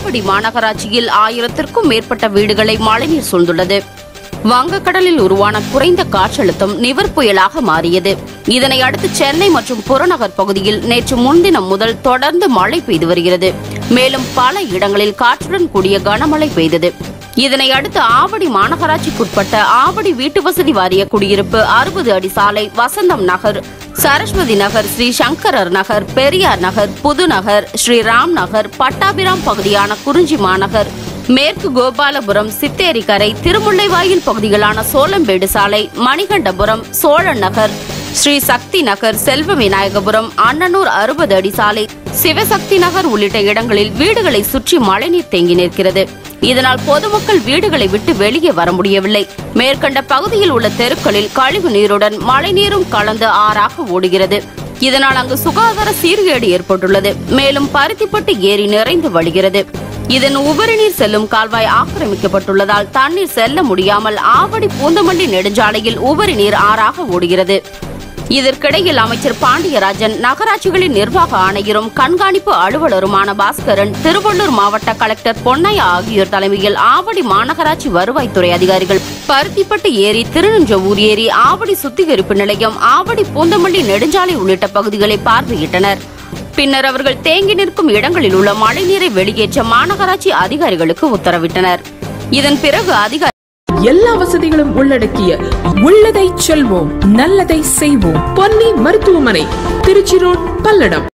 ஆவடி மாநகராட்சியில் ஆயிரத்திற்கும் மேற்பட்ட வீடுகளை மழைநீர் சூழ்ந்துள்ளது வங்கக்கடலில் உருவான குறைந்த காற்றழுத்தம் நிவர் புயலாக மாறியது இதனை அடுத்து சென்னை மற்றும் புறநகர் பகுதியில் நேற்று முன்தினம் முதல் தொடர்ந்து மழை பெய்து வருகிறது மேலும் பல இடங்களில் காற்றுடன் கூடிய கனமழை பெய்தது இதனை அடுத்து ஆவடி மாநகராட்சிக்குட்பட்ட ஆவடி வீட்டு வசதி வாரிய குடியிருப்பு அறுபது அடி சாலை வசந்தம் நகர் சரஸ்வதி நகர் ஸ்ரீ சங்கரர் நகர் பெரியார் நகர் புதுநகர் ஸ்ரீ ராம் நகர் பட்டாபிராம் பகுதியான குறிஞ்சி மாநகர் மேற்கு கோபாலபுரம் சித்தேரிக்கரை திருமுல்லைவாயில் பகுதிகளான சோளம்பேடு சாலை மணிகண்டபுரம் சோழன் நகர் ஸ்ரீ சக்தி நகர் செல்வ விநாயகபுரம் அண்ணனூர் அறுபது அடி சாலை சிவசக்தி நகர் உள்ளிட்ட இடங்களில் வீடுகளை சுற்றி மழைநீர் தேங்கி நிற்கிறது இதனால் பொதுமக்கள் வீடுகளை விட்டு வெளியே வர முடியவில்லை மேற்கண்ட பகுதியில் உள்ள தெருக்களில் கழிவு நீருடன் மழைநீரும் கலந்து ஆறாக ஓடுகிறது இதனால் அங்கு சுகாதார சீர்கேடு ஏற்பட்டுள்ளது மேலும் பருத்திப்பட்டு ஏரி நிறைந்து வழிகிறது இதன் உபரி நீர் செல்லும் கால்வாய் ஆக்கிரமிக்கப்பட்டுள்ளதால் தண்ணீர் செல்ல முடியாமல் ஆவடி பூந்தமல்லி நெடுஞ்சாலையில் உபரி நீர் ஆறாக ஓடுகிறது இதற்கிடையில் அமைச்சர் பாண்டியராஜன் நகராட்சிகளின் நிர்வாக ஆணையரும் கண்காணிப்பு அலுவலருமான பாஸ்கரன் திருவள்ளூர் மாவட்ட கலெக்டர் பொன்னையா ஆகியோர் தலைமையில் ஆவடி மாநகராட்சி வருவாய்த்துறை அதிகாரிகள் பருத்திப்பட்டு ஏரி திருநெஞ்சவூர் ஏரி ஆவடி சுத்திகரிப்பு நிலையம் ஆவடி பூந்தமல்லி நெடுஞ்சாலை உள்ளிட்ட பகுதிகளை பார்வையிட்டனர் பின்னர் அவர்கள் தேங்கி நிற்கும் இடங்களில் உள்ள மழைநீரை வெளியேற்ற மாநகராட்சி அதிகாரிகளுக்கு உத்தரவிட்டனர் இதன் பிறகு அதிகாரி எல்லா வசதிகளும் உள்ளடக்கிய உள்ளதை செல்வோம் நல்லதை செய்வோம் பொன்னி மருத்துவமனை திருச்சி ரோட் பல்லடம்